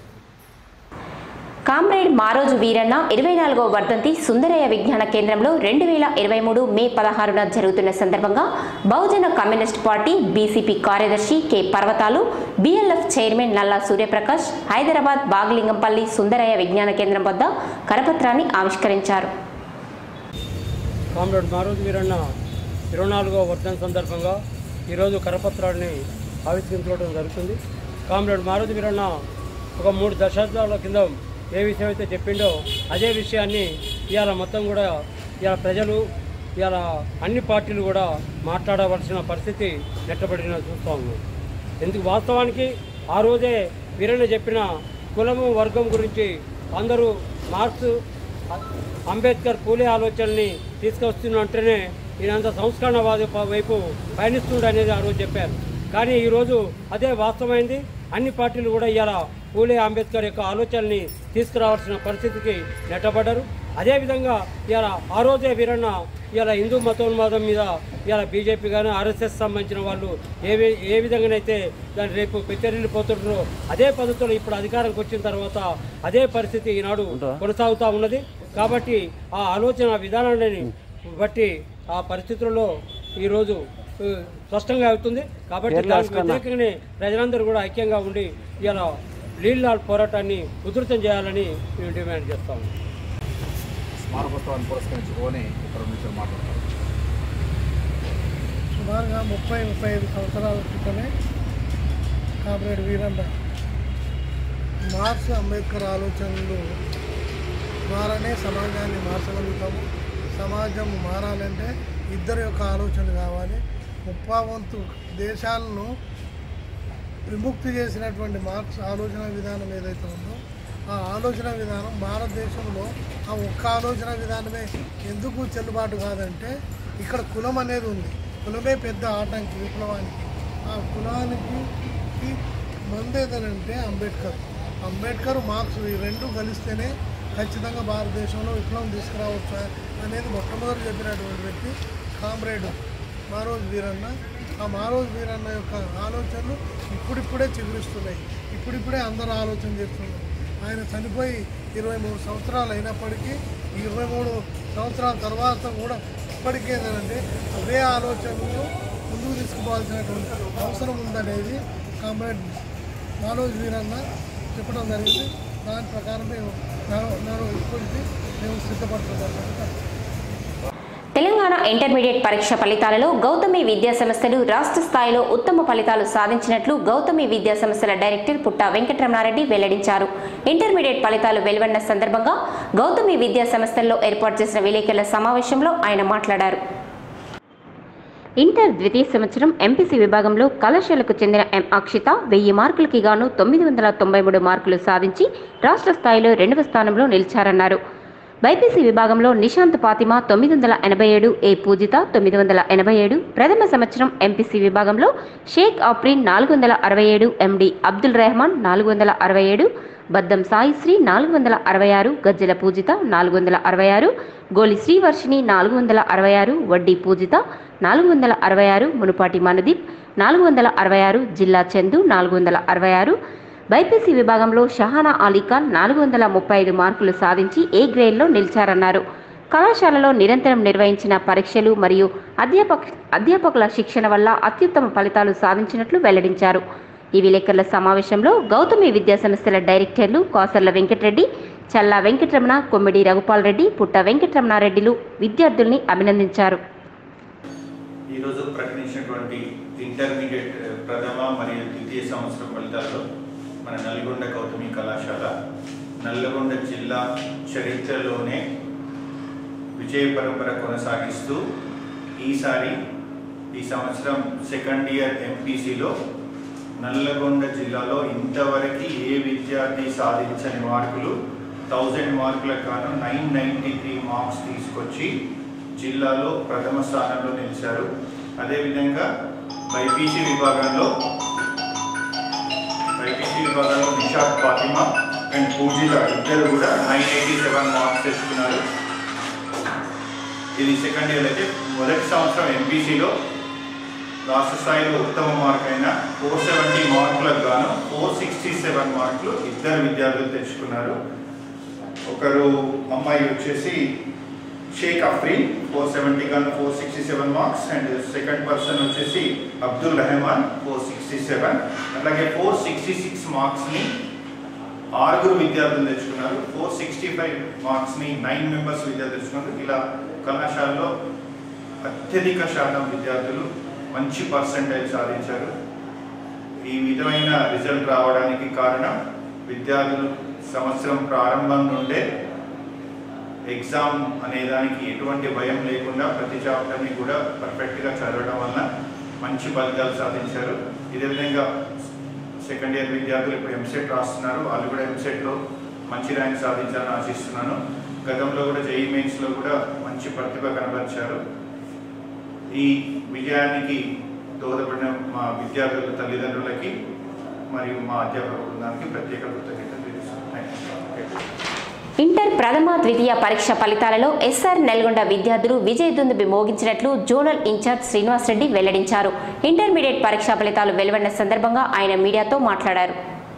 కామ్రేడ్ మారోజు వీరన్న ఇరవై నాలుగవ వర్ధంతి సుందరయ్య విజ్ఞాన కేంద్రంలో రెండు వేల ఇరవై మూడు మే పదహారున జరుగుతున్న సందర్భంగా బహుజన కమ్యూనిస్ట్ పార్టీ బీసీపీ కార్యదర్శి K Parvathalu BLF chairman Nalla Suryaprakash Hyderabad బాగలింగంపల్లి Sundarayya విజ్ఞాన కేంద్రం వద్ద కరపత్రాన్ని ఆవిష్కరించారు కామ్రేడ్ మారుతి వీరన్న ఇరవై నాలుగవ వర్ధన సందర్భంగా ఈరోజు కరపత్రాన్ని ఆవిష్కరించుకోవడం జరుగుతుంది కామ్రేడ్ మారుతి వీరన్న ఒక మూడు దశాబ్దాల కింద ఏ విషయం అయితే చెప్పిండో అదే విషయాన్ని ఇవాళ మొత్తం కూడా ఇవాళ ప్రజలు ఇవాళ అన్ని పార్టీలు కూడా మాట్లాడవలసిన పరిస్థితి నెట్టబడిన చూస్తూ ఉన్నాం ఎందుకు వాస్తవానికి ఆ రోజే వీరన్న చెప్పిన కులము వర్గం గురించి అందరూ మార్క్స్ అంబేద్కర్ పూలే ఆలోచనల్ని తీసుకొస్తున్నట్టునే ఈయనంత సంస్కరణవాది ప- వైపు పయనిస్తుండ అనేది ఆ రోజు చెప్పారు కానీ ఈరోజు అదే వాస్తవమైంది అన్ని పార్టీలు కూడా ఇవాళ పూలే అంబేద్కర్ యొక్క ఆలోచనల్ని తీసుకురావాల్సిన పరిస్థితికి నెట్టబడ్డారు అదేవిధంగా ఇవాళ ఆ రోజే వీరన్న ఇవాళ హిందూ మతోన్మాదం మీద ఇవాళ బీజేపీ కానీ ఆర్ఎస్ఎస్ సంబంధించిన వాళ్ళు ఏ వి- ఏ విధంగానైతే దాన్ని రేపు పెచ్చరిల్లిపోతుంటారో అదే పద్ధతిలో ఇప్పుడు అధికారంకి వచ్చిన తర్వాత అదే పరిస్థితి ఈనాడు కొనసాగుతూ ఉన్నది కాబట్టి ఆ ఆలోచన విధానాన్ని బట్టి ఆ పరిస్థితుల్లో ఈరోజు ఆ, స్పష్టంగా అవుతుంది కాబట్టి దానికి వ్యతిరేకంగానే ప్రజలందరూ కూడా ఐక్యంగా ఉండి ఇలా లీలాల్ పోరాటాన్ని ఉధృతం చేయాలని మేము డిమాండ్ చేస్తాము స్మారకోత్సవాన్ని పురస్కరించుకొని ఇక్కడ నుంచి మాట్లాడతారు సుమారుగా ముప్పై ముప్పై ఐదు సంవత్సరాల క్రితమే కామ్రేడ్ వీరన్న మార్క్స్ అంబేద్కర్ ఆలోచనలు ద్వారానే సమాజాన్ని మార్చగలుగుతాము సమాజం మారాలంటే ఇద్దరి యొక్క ఆలోచన కావాలి ముప్పావంతు దేశాలను విముక్తి చేసినటువంటి మార్క్స్ ఆలోచన విధానం ఏదైతే ఉందో ఆ ఆలోచన విధానం భారతదేశంలో ఆ ఒక్క ఆలోచన విధానమే ఎందుకు చెల్లుబాటు కాదంటే ఇక్కడ కులం అనేది ఉంది కులమే పెద్ద ఆటంకి విప్లవానికి ఆ కులానికి కి మందు ఏదనంటే అంబేద్కర్ అంబేద్కర్ మార్క్స్ ఈ రెండు కలిస్తేనే ఖచ్చితంగా భారతదేశంలో విప్లవం తీసుకురావచ్చు అనేది మొట్టమొదటి చెప్పినటువంటి వ్యక్తి కామ్రేడ్ మారోజ్ వీరన్న ఆ మారోజ్ వీరన్న యొక్క ఆలోచనలు ఇప్పుడిప్పుడే చిగురిస్తున్నాయి ఇప్పుడిప్పుడే అందరూ ఆలోచన చేస్తున్నారు ఆయన చనిపోయి ఇరవై మూడు సంవత్సరాలు అయినప్పటికీ ఈ ఇరవై మూడు సంవత్సరాల తర్వాత కూడా ఇప్పటికీ ఏంటంటే అవే ఆలోచనలు ముందుకు తీసుకుపోవాల్సినటువంటి అవసరం ఉందనేది కామ్రేడ్ మాలోజ్ వీరన్న చెప్పడం జరిగింది దాని ప్రకారం మేము నేను ఇప్పటికీ మేము సిద్ధపడుతున్నాం తెలంగాణ ఇంటర్మీడియట్ పరీక్ష ఫలితాలలో గౌతమి విద్యా సంస్థలు రాష్ట్ర స్థాయిలో ఉత్తమ ఫలితాలు సాధించినట్లు గౌతమి విద్యా సంస్థల డైరెక్టర్ పుట్ట వెంకటరమణారెడ్డి వెల్లడించారు ఇంటర్మీడియట్ ఫలితాలు వెలువడిన సందర్భంగా గౌతమి విద్యా సంస్థల్లో ఏర్పాటు చేసిన విలేకరుల సమావేశంలో ఆయన మాట్లాడారు ఇంటర్ ద్వితీయ సంవత్సరం ఎంపీసీ విభాగంలో కళాశాలకు చెందిన ఎం అక్షిత వెయ్యి మార్కులకి గాను తొమ్మిది వందల తొంభై మూడు మార్కులు సాధించి రాష్ట్ర స్థాయిలో రెండవ స్థానంలో నిలిచారన్నారు బైపీసీ విభాగంలో నిశాంత్ ఫాతిమా తొమ్మిది వందల ఎనభై ఏడు ఏ పూజిత తొమ్మిది వందల ఎనభై ఏడు ప్రథమ సంవత్సరం ఎంపీసీ విభాగంలో షేక్ ఆఫ్రీన్ నాలుగు వందల అరవై ఏడు ఎండి అబ్దుల్ రెహమాన్ నాలుగు వందల అరవై ఏడు బద్దం సాయిశ్రీ నాలుగు వందల అరవై ఆరు గజ్జల పూజిత నాలుగు వందల అరవై ఆరు గోలి శ్రీవర్షిని నాలుగు వందల అరవై ఆరు వడ్డీ పూజిత నాలుగు వందల అరవై ఆరు మునుపాటి మనదీప్ నాలుగు వందల అరవై ఆరు జిల్లా చందు నాలుగు వందల అరవై ఆరు బైపీసీ విభాగంలో షహానా అలీఖాన్ నాలుగు వందల ముప్పై ఐదు మార్కులు సాధించి ఏ గ్రేడ్లో నిలిచారన్నారు కళాశాలలో నిరంతరం నిర్వహించిన పరీక్షలు మరియు అధ్యాపక అధ్యాపకుల శిక్షణ వల్ల అత్యుత్తమ ఫలితాలు సాధించినట్లు వెల్లడించారు ఈ విలేకరుల సమావేశంలో గౌతమి విద్యా సంస్థల డైరెక్టర్లు కాసర్ల వెంకటరెడ్డి చల్లా వెంకటరమణ కొమ్మిడి రఘుపాల్ రెడ్డి పుట్ట వెంకటరమణారెడ్డిలు విద్యార్థుల్ని అభినందించారు ఈరోజు ప్రకటించినటువంటి ఇంటర్మీడియట్ ప్రథమ మరియు ద్వితీయ సంవత్సరం ఫలితాల్లో మన నల్గొండ గౌతమి కళాశాల నల్లగొండ జిల్లా చరిత్రలోనే విజయ పరంపర కొనసాగిస్తూ ఈసారి ఈ సంవత్సరం సెకండ్ ఇయర్ ఎంపీసీలో నల్లగొండ జిల్లాలో ఇంతవరకు ఏ విద్యార్థి సాధించని మార్కులు థౌజండ్ మార్కులకు గాను నైన్ నైంటీ త్రీ మార్క్స్ తీసుకొచ్చి జిల్లాలో ప్రథమ స్థానంలో నిలిచారు అదేవిధంగా బైపీసీ విభాగంలో బైపీసీ విభాగంలో నిషాద్ ఫాతిమా అండ్ పూజిత ఇద్దరు కూడా నైన్ ఎయిటీ సెవెన్ మార్క్స్ తెచ్చుకున్నారు ఇది సెకండ్ ఇయర్ అయితే మొదటి సంవత్సరం ఎంపీసీలో రాష్ట్ర స్థాయిలో ఉత్తమ మార్క్ అయిన ఫోర్ సెవెంటీ మార్కులకు గాను ఫోర్ సిక్స్టీ సెవెన్ మార్కులు ఇద్దరు విద్యార్థులు తెచ్చుకున్నారు ఒకరు అమ్మాయి వచ్చేసి షేక్ అఫ్రీన్ ఫోర్ సెవెంటీ గాను four sixty seven marks and second person వచ్చేసి Abdul Rehman four sixty seven అలాగే ఫోర్ సిక్స్టీ సిక్స్ మార్క్స్ని ఆరుగురు విద్యార్థులు తెచ్చుకున్నారు ఫోర్ సిక్స్టీ ఫైవ్ మార్క్స్ని నైన్ మెంబర్స్ విద్యార్థులు తెచ్చుకున్నారు ఇలా కళాశాలలో అత్యధిక శాతం విద్యార్థులు మంచి పర్సంటేజ్ సాధించారు ఈ విధమైన రిజల్ట్ రావడానికి కారణం విద్యార్థులు సంవత్సరం ప్రారంభం నుండే ఎగ్జామ్ అనే దానికి ఎటువంటి భయం లేకుండా ప్రతి చాప్టర్ని కూడా పర్ఫెక్ట్గా చదవడం వలన మంచి ఫలితాలు సాధించారు ఇదే విధంగా సెకండ్ ఇయర్ విద్యార్థులు ఇప్పుడు ఎంసెట్ రాస్తున్నారు వాళ్ళు కూడా ఎంసెట్లో మంచి ర్యాంక్ సాధించాలని ఆశిస్తున్నాను గతంలో కూడా జేఈ మెయిన్స్లో కూడా మంచి ప్రతిభ కనబరిచారు ఈ విజయానికి దోహదపడిన మా విద్యార్థుల తల్లిదండ్రులకి మరియు మా అధ్యాపక బృందానికి ప్రత్యేక కృతజ్ఞతలు తెలుస్తున్నాను ఇంటర్ ప్రథమ ద్వితీయ పరీక్ష ఫలితాలలో ఎస్ఆర్ నల్గొండ విద్యార్థులు విజయ దుందుబి మోగించినట్లు జోనల్ ఇన్ఛార్జ్ శ్రీనివాస్ రెడ్డి వెల్లడించారు ఇంటర్మీడియట్ పరీక్షా ఫలితాలు వెలువడిన సందర్భంగా ఆయన మీడియాతో మాట్లాడారు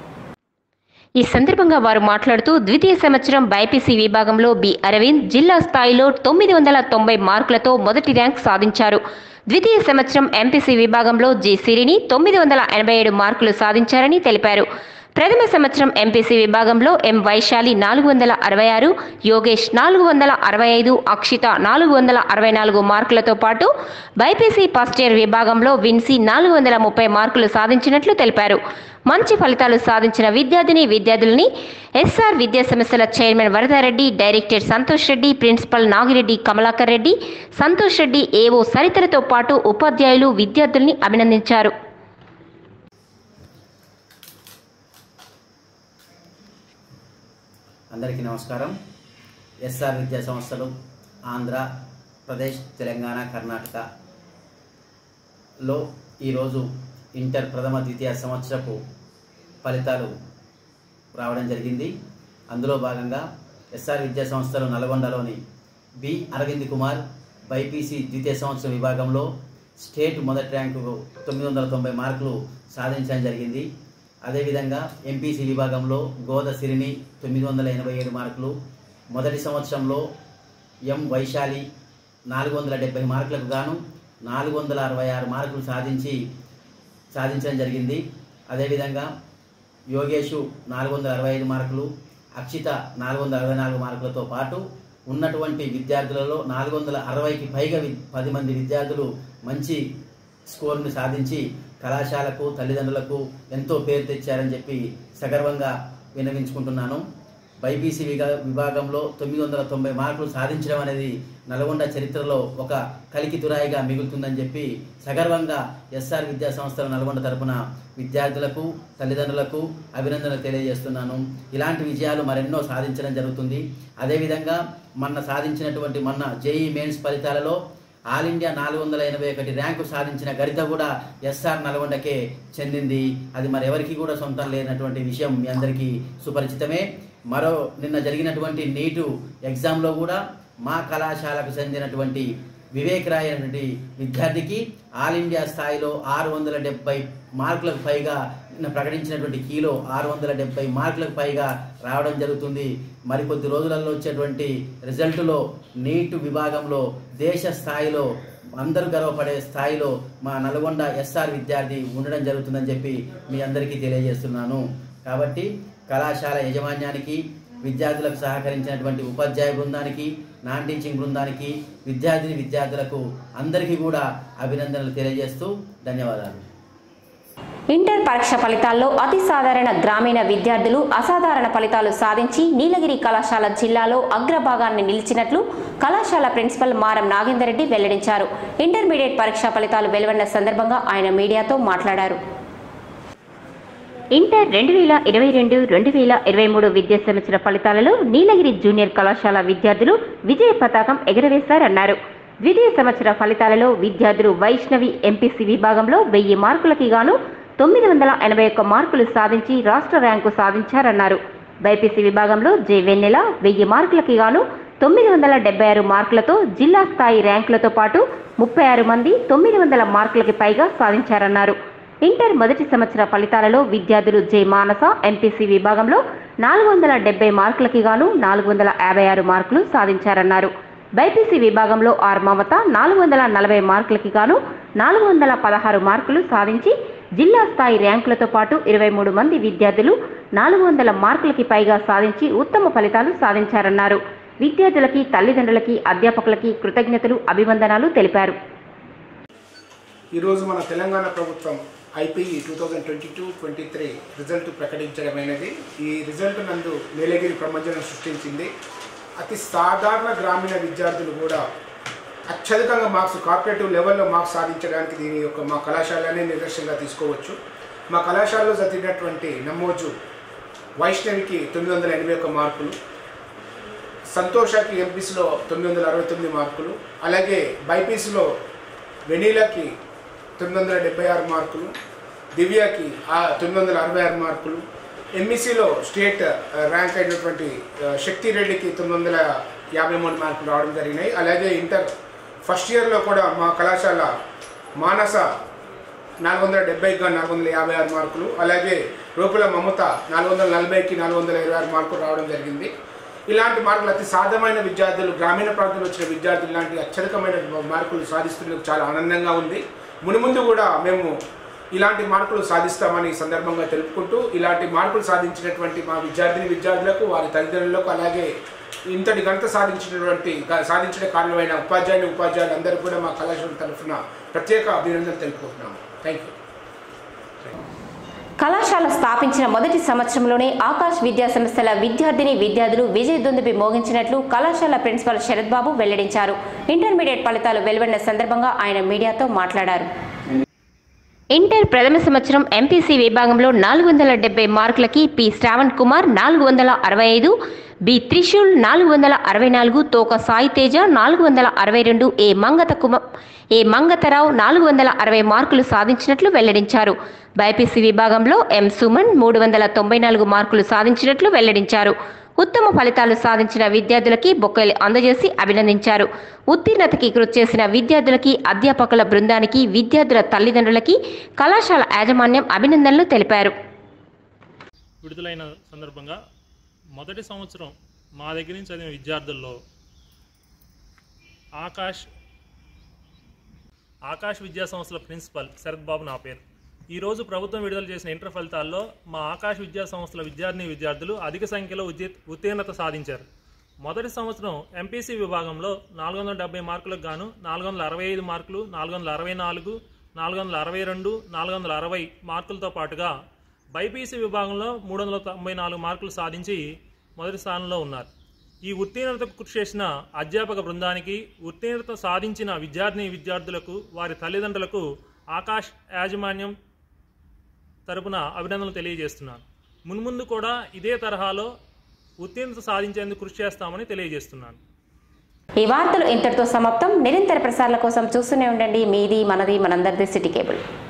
ఈ సందర్భంగా వారు మాట్లాడుతూ ద్వితీయ సంవత్సరం బైపీసీ విభాగంలో బి అరవింద్ జిల్లా స్థాయిలో తొమ్మిది వందల తొంభై మార్కులతో మొదటి ర్యాంక్ సాధించారు ద్వితీయ సంవత్సరం ఎంపీసీ విభాగంలో జి సిరిని తొమ్మిది వందల ఎనభై ఏడు మార్కులు సాధించారని తెలిపారు ప్రథమ సంవత్సరం ఎంపీసీ విభాగంలో ఎం వైశాలి నాలుగు వందల అరవై ఆరు యోగేష్ నాలుగు వందల అరవై ఐదు అక్షిత నాలుగు వందల అరవై నాలుగు మార్కులతో పాటు బైపీసీ ఫస్ట్ ఇయర్ విభాగంలో విన్సీ నాలుగు వందల ముప్పై మార్కులు సాధించినట్లు తెలిపారు మంచి ఫలితాలు సాధించిన విద్యార్థిని విద్యార్థులని ఎస్ఆర్ విద్యా సంస్థల chairman Varada Reddy director Santosh Reddy principal Nagi Reddy Kamalakar Reddy Santosh Reddy AO సరితలతో పాటు ఉపాధ్యాయులు విద్యార్థుల్ని అభినందించారు అందరికీ నమస్కారం ఎస్ఆర్ విద్యా సంస్థలు ఆంధ్ర ప్రదేశ్ తెలంగాణ కర్ణాటకలో ఈరోజు ఇంటర్ ప్రథమ ద్వితీయ సంవత్సరపు ఫలితాలు రావడం జరిగింది అందులో భాగంగా ఎస్ఆర్ విద్యా సంస్థలు నల్గొండలోని బి అరవింద్ కుమార్ బైపీసీ ద్వితీయ సంవత్సరం విభాగంలో స్టేట్ మొదటి ర్యాంకు తొమ్మిది వందల తొంభై మార్కులు సాధించడం జరిగింది అదేవిధంగా ఎంపీసీ విభాగంలో గోద సిరిని తొమ్మిది వందల ఎనభై ఏడు మార్కులు మొదటి సంవత్సరంలో ఎం వైశాలి నాలుగు వందల డెబ్బై మార్కులకు గాను నాలుగు వందల అరవై ఆరు మార్కులు సాధించి సాధించడం జరిగింది అదేవిధంగా యోగేషు నాలుగు వందల అరవై ఐదు మార్కులు అక్షిత నాలుగు వందల అరవై నాలుగు మార్కులతో పాటు ఉన్నటువంటి విద్యార్థులలో నాలుగు వందల అరవైకి పైగా వి- పది మంది విద్యార్థులు మంచి స్కోర్ని సాధించి కళాశాలకు తల్లిదండ్రులకు ఎంతో పేరు తెచ్చారని చెప్పి సగర్వంగా విన్నవించుకుంటున్నాను బైపీసీ విగా విభాగంలో తొమ్మిది వందల తొంభై మార్కులు సాధించడం అనేది నల్గొండ చరిత్రలో ఒక కలికితురాయిగా మిగులుతుందని చెప్పి సగర్వంగా ఎస్ఆర్ విద్యా సంస్థల నల్గొండ తరపున విద్యార్థులకు తల్లిదండ్రులకు అభినందనలు తెలియజేస్తున్నాను ఇలాంటి విజయాలు మరెన్నో సాధించడం జరుగుతుంది అదేవిధంగా మొన్న సాధించినటువంటి మొన్న జేఈ మెయిన్స్ ఫలితాలలో ఆల్ ఇండియా నాలుగు వందల ఎనభై ఒకటి ర్యాంకు సాధించిన గరిత కూడా ఎస్ఆర్ నల్గొండకే చెందింది అది మరి ఎవరికి కూడా సొంతం లేనటువంటి విషయం మీ అందరికీ సుపరిచితమే మరో నిన్న జరిగినటువంటి నీటు ఎగ్జామ్లో కూడా మా కళాశాలకు చెందినటువంటి వివేక్ రాయ్ అనేటువంటి విద్యార్థికి ఆల్ ఇండియా స్థాయిలో ఆరు వందల డెబ్బై మార్కులకు పైగా నిన్న ప్రకటించినటువంటి కీలో ఆరు వందల డెబ్బై మార్కులకు పైగా రావడం జరుగుతుంది మరికొద్ది రోజులలో వచ్చేటువంటి రిజల్టులో నీటు విభాగంలో దేశ స్థాయిలో అందరూ గర్వపడే స్థాయిలో మా నల్గొండ ఎస్ఆర్ విద్యార్థి ఉండడం జరుగుతుందని చెప్పి మీ అందరికీ తెలియజేస్తున్నాను కాబట్టి కళాశాల యజమాన్యానికి విద్యార్థులకు సహకరించినటువంటి ఉపాధ్యాయ బృందానికి నాన్ టీచింగ్ బృందానికి విద్యార్థిని విద్యార్థులకు అందరికీ కూడా అభినందనలు తెలియజేస్తూ ధన్యవాదాలు ఇంటర్ పరీక్ష ఫలితాల్లో అతి సాధారణ గ్రామీణ విద్యార్థులు అసాధారణ ఫలితాలు సాధించి నీలగిరి కళాశాల జిల్లాలో అగ్రభాగాన్ని నిలిచినట్లు కళాశాల ప్రిన్సిపల్ మారం నాగేందర్ రెడ్డి వెల్లడించారు ఇంటర్మీడియట్ పరీక్షా ఫలితాలు వెలువడిన సందర్భంగా ఆయన మీడియాతో మాట్లాడారు ఇంటర్ రెండు వేల ఇరవై రెండు రెండు వేల ఇరవై మూడు విద్యా సంవత్సర ఫలితాలలో నీలగిరి జూనియర్ కళాశాల విద్యార్థులు విజయ పతాకం ఎగరవేశారన్నారు ద్వితీయ సంవత్సర ఫలితాలలో విద్యార్థులు వైష్ణవి ఎంపీసీ విభాగంలో వెయ్యి మార్కులకి గాను తొమ్మిది వందల ఎనభై ఒక్క మార్కులు సాధించి రాష్ట్ర ర్యాంకు సాధించారన్నారు బైపీసీ విభాగంలో జె వెన్నెల వెయ్యి మార్కులకి గాను తొమ్మిది వందల డెబ్బై ఆరు మార్కులతో జిల్లా స్థాయి ర్యాంకులతో పాటు ముప్పై ఆరు మంది తొమ్మిది వందల మార్కులకి పైగా సాధించారన్నారు ఇంటర్ మొదటి సంవత్సర ఫలితాలలో విద్యార్థులు జె మానస ఎంపీసీ విభాగంలో నాలుగు వందల డెబ్బై మార్కులకి గాను నాలుగు వందల యాభై ఆరు మార్కులు సాధించారన్నారు బైపీసీ విభాగంలో ఆర్ మమత నాలుగు వందల నలభై మార్కులకి గాను నాలుగు వందల పదహారు మార్కులు సాధించి జిల్లా స్థాయి ర్యాంకులతో పాటు ఇరవై మూడు మంది విద్యార్థులు నాలుగు వందల మార్కులకి పైగా సాధించి ఉత్తమ ఫలితాలు సాధించారన్నారు విద్యార్థులకి తల్లిదండ్రులకి అధ్యాపకులకి కృతజ్ఞతలు అభివందనాలు తెలిపారు ఈరోజు మన తెలంగాణ ప్రభుత్వం IPE two thousand twenty two twenty three result ప్రకటించడమైనది ఈ రిజల్ట్ నందు నీలగిరి ప్రపంచం సృష్టించింది అతి సాధారణ గ్రామీణ విద్యార్థులు కూడా అత్యధికంగా మార్క్స్ కార్పొరేటివ్ లెవెల్లో మార్క్స్ సాధించడానికి దీని యొక్క మా కళాశాలనే నిదర్శనంగా తీసుకోవచ్చు మా కళాశాలలో చదివినటువంటి నమోజు వైష్ణవికి తొమ్మిది వందల ఎనభై ఒక్క మార్కులు సంతోషకి ఎంపీసీలో తొమ్మిది వందల అరవై తొమ్మిది మార్కులు అలాగే బైపీసీలో వెనీలాకి తొమ్మిది వందల డెబ్బై ఆరు మార్కులు దివ్యకి ఆ తొమ్మిది వందల అరవై ఆరు మార్కులు ఎంఈసీలో స్టేట్ ఆ, ర్యాంక్ అయినటువంటి ఆ, శక్తి రెడ్డికి తొమ్మిది వందల యాభై మూడు మార్కులు రావడం జరిగినాయి అలాగే ఇంటర్ ఫస్ట్ ఇయర్లో కూడా మా కళాశాల మానస నాలుగు వందల డెబ్బైకి నాలుగు వందల యాభై ఆరు మార్కులు అలాగే రూపుల మమత నాలుగు వందల నలభైకి నాలుగు వందల ఇరవై ఆరు మార్కులు రావడం జరిగింది ఇలాంటి మార్కులు అతి సాధ్యమైన విద్యార్థులు గ్రామీణ ప్రాంతంలో వచ్చిన విద్యార్థులు ఇలాంటి అత్యధికమైన మార్కులు సాధిస్తున్నందుకు చాలా ఆనందంగా ఉంది మునుముందు కూడా మేము ఇలాంటి మార్కులు సాధిస్తామని ఈ సందర్భంగా తెలుపుకుంటూ ఇలాంటి మార్కులు సాధించినటువంటి మా విద్యార్థిని విద్యార్థులకు వారి తల్లిదండ్రులకు అలాగే ఇంతటి ఘనత సాధించినటువంటి సాధించిన కారణమైన ఉపాధ్యాయుని ఉపాధ్యాయులు అందరికీ కూడా మా కళాశాల తరఫున ప్రత్యేక అభినందనలు తెలుపుకుంటున్నాము థ్యాంక్ యూ కళాశాల స్థాపించిన మొదటి సంవత్సరంలోనే ఆకాశ్ విద్యా సంస్థల విద్యార్థిని విద్యార్థులు విజయ దుందుబి మోగించినట్లు కళాశాల ప్రిన్సిపల్ శరత్ బాబు వెల్లడించారు ఇంటర్మీడియట్ ఫలితాలు వెలువడిన సందర్భంగా ఆయన మీడియాతో మాట్లాడారు ఇంటర్ ప్రథమ సంవత్సరం ఎంపీసీ విభాగంలో నాలుగు వందల డెబ్బై మార్కులకి పి శ్రావణ్ కుమార్ నాలుగు వందల అరవై ఐదు బి త్రిశూల్ నాలుగు వందల అరవై నాలుగు తోక సాయి తేజ నాలుగు వందల అరవై రెండు ఏ మంగత కుమ ఏ మంగతరావు నాలుగు వందల అరవై మార్కులు సాధించినట్లు వెల్లడించారు బైపీసీ విభాగంలో ఎం సుమన్ మూడు వందల తొంభై నాలుగు మార్కులు సాధించినట్లు వెల్లడించారు ఉత్తమ ఫలితాలు సాధించిన విద్యార్థులకి బొక్కలు అందజేసి అభినందించారు ఉత్తీర్ణతకి కృషి చేసిన విద్యార్థులకి అధ్యాపకుల బృందానికి విద్యార్థుల తల్లిదండ్రులకి కళాశాల యాజమాన్యం అభినందనలు తెలిపారు విడుదలైన సందర్భంగా మొదటి సంవత్సరం మా దగ్గర నుంచి చదివిన విద్యార్థుల్లో ఆకాష్ ఆకాష్ విద్యా సంస్థల ప్రిన్సిపల్ శరత్ బాబు నా పేరు ఈరోజు ప్రభుత్వం విడుదల చేసిన ఇంటర్ ఫలితాల్లో మా ఆకాష్ విద్యా సంస్థల విద్యార్థిని విద్యార్థులు అధిక సంఖ్యలో ఉజ్జి ఉత్తీర్ణత సాధించారు మొదటి సంవత్సరం ఎంపీసీ విభాగంలో నాలుగు వందల డెబ్బై మార్కులకు గాను నాలుగు వందల అరవై ఐదు మార్కులు నాలుగు వందల అరవై నాలుగు నాలుగు వందల అరవై రెండు నాలుగు వందల అరవై మార్కులతో పాటుగా బైపీసీ విభాగంలో మూడు వందల తొంభై నాలుగు మార్కులు సాధించి మొదటి స్థానంలో ఉన్నారు ఈ ఉత్తీర్ణతకు కృషి చేసిన అధ్యాపక బృందానికి ఉత్తీర్ణత సాధించిన విద్యార్థిని విద్యార్థులకు వారి తల్లిదండ్రులకు ఆకాష్ యాజమాన్యం తరపున అభినందనలు తెలియజేస్తున్నాను మున్ముందు కూడా ఇదే తరహాలో ఉత్తీర్ణత సాధించేందుకు కృషి చేస్తామని తెలియజేస్తున్నాను ఈ వార్తలు ఇంతటితో సమాప్తం నిరంతర ప్రసారాల కోసం చూస్తూనే ఉండండి మీది మనది మనందరిది సిటీ కేబుల్